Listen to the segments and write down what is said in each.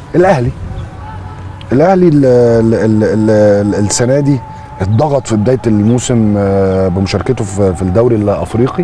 الاهلي الاهلي ال- ال- ال- ال- ال- السنه دي اتضغط في بدايه الموسم آه، بمشاركته في في الدوري الافريقي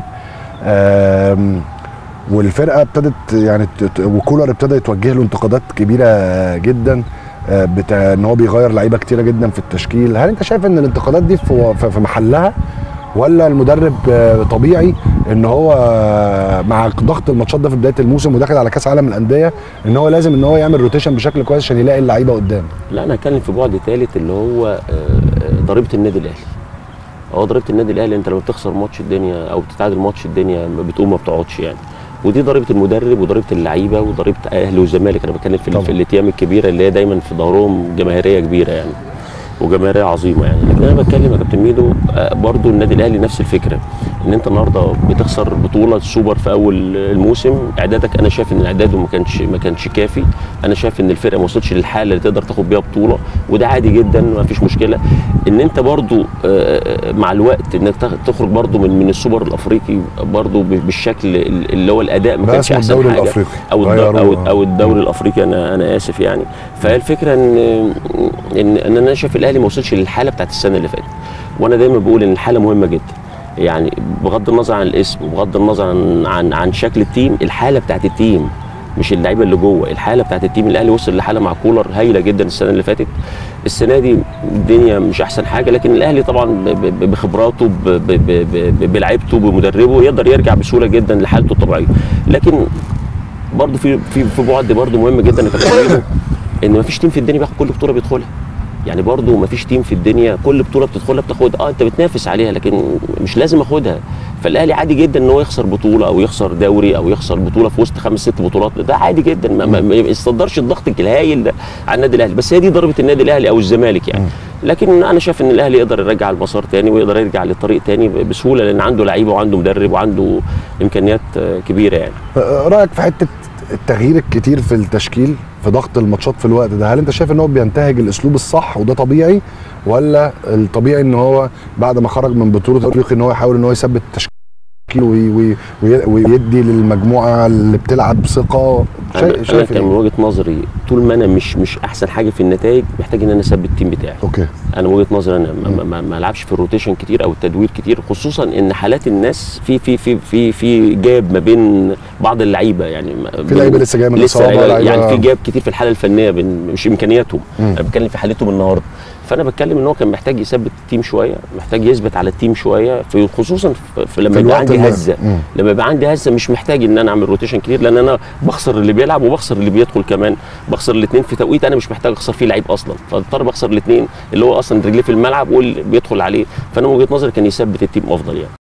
آم، والفرقه ابتدت يعني ت- ت- وكولر ابتدى يتوجه له انتقادات كبيره جدا آه، بتاع ان هو بيغير لعيبه كتيره جدا في التشكيل هل انت شايف ان الانتقادات دي في في- في محلها ولا المدرب آه، طبيعي ان هو آه، مع ضغط الماتشات ده في بدايه الموسم وداخل على كاس عالم الانديه ان هو لازم ان هو يعمل روتيشن بشكل كويس عشان يلاقي اللعيبه قدام لا انا هتكلم في بعد ثالث اللي هو آه، آه، ضريبه النادي الاهلي هو ضريبه النادي الاهلي انت لما بتخسر ماتش الدنيا او بتتعادل ماتش الدنيا ما بتقوم ما بتقعدش يعني ودي ضريبه المدرب وضريبه اللعيبه وضريبه اهلي والزمالك انا بتكلم في, طبعا. في الاتيام الكبيره اللي هي دايما في ظهرهم جماهيريه كبيره يعني وجماهيريه عظيمه يعني لكن انا بتكلم يا كابتن ميدو آه، برضو النادي الاهلي نفس الفكره ان انت النهارده بتخسر بطوله السوبر في اول الموسم اعدادك انا شايف ان اعداده ما كانش ما كانش كافي انا شايف ان الفرقه ما وصلتش للحاله اللي تقدر تاخد بيها بطوله وده عادي جدا ما فيش مشكله ان انت برضو آه، مع الوقت انك تخ- تخرج برضو من من السوبر الافريقي برضو ب- بالشكل اللي هو الاداء ما بقى كانش اسمه احسن الدوري حاجه الافريقي او الد- غيروه. او او الدوري الافريقي انا انا اسف يعني فهي الفكره ان ان ان انا شايف الاهلي ما وصلش للحاله بتاعت السنه اللي فاتت وانا دايما بقول ان الحاله مهمه جدا يعني بغض النظر عن الاسم وبغض النظر عن عن, عن شكل التيم الحاله بتاعت التيم مش اللعيبه اللي جوه الحاله بتاعت التيم الاهلي وصل لحاله مع كولر هايله جدا السنه اللي فاتت السنه دي الدنيا مش احسن حاجه لكن الاهلي طبعا ب- ب- بخبراته ب- ب- ب- ب- بلعيبته بمدربه يقدر يرجع بسهوله جدا لحالته الطبيعيه لكن برضه في في في بعد برضه مهم جدا يا كابتن ميدو، ان ما فيش تيم في الدنيا بياخد كل بطوله بيدخلها يعني برضه ما فيش تيم في الدنيا كل بطوله بتدخلها بتاخدها اه انت بتنافس عليها لكن مش لازم اخدها فالاهلي عادي جدا ان هو يخسر بطوله او يخسر دوري او يخسر بطوله في وسط خمس ست بطولات ده عادي جدا ما, ما, ما يصدرش الضغط الهايل ده على النادي الاهلي بس هي دي ضربه النادي الاهلي او الزمالك يعني لكن انا شايف ان الاهلي يقدر يرجع المسار تاني ويقدر يرجع للطريق تاني بسهوله لان عنده لعيبه وعنده مدرب وعنده امكانيات آه، كبيره يعني آه، رايك في حته التغيير الكتير في التشكيل في ضغط الماتشات في الوقت ده هل انت شايف ان هو بينتهج الاسلوب الصح وده طبيعي ولا الطبيعي ان هو بعد ما خرج من بطوله افريقيا ان هو يحاول ان هو يثبت التشكيل وي وي وي ويدي للمجموعه اللي بتلعب ثقه انا شايف, أنا شايف كان من ايه؟ وجهه نظري طول ما انا مش مش احسن حاجه في النتائج محتاج ان انا اثبت التيم بتاعي اوكي انا من وجهه نظري انا ما- ما- ما ما العبش في الروتيشن كتير او التدوير كتير خصوصا ان حالات الناس في في في في في جاب ما بين بعض اللعيبه يعني ما- في بين- لعيبه لسه جايه من لسه الاصابه لعيبة يعني في لعيبة- جاب كتير في الحاله الفنيه بين مش امكانياتهم مم. انا بتكلم في حالتهم النهارده فانا بتكلم ان هو كان محتاج يثبت التيم شويه محتاج يثبت على التيم شويه في خصوصا في, في لما في يبقى الوقت عندي المهم. هزه مم. لما يبقى عندي هزه مش محتاج ان انا اعمل روتيشن كتير لان انا بخسر اللي بيلعب وبخسر اللي بيدخل كمان بخسر الاثنين في توقيت انا مش محتاج اخسر فيه لعيب اصلا فاضطر بخسر الاثنين اللي هو اصلا رجليه في الملعب واللي بيدخل عليه فانا من وجهه نظري كان يثبت التيم افضل يعني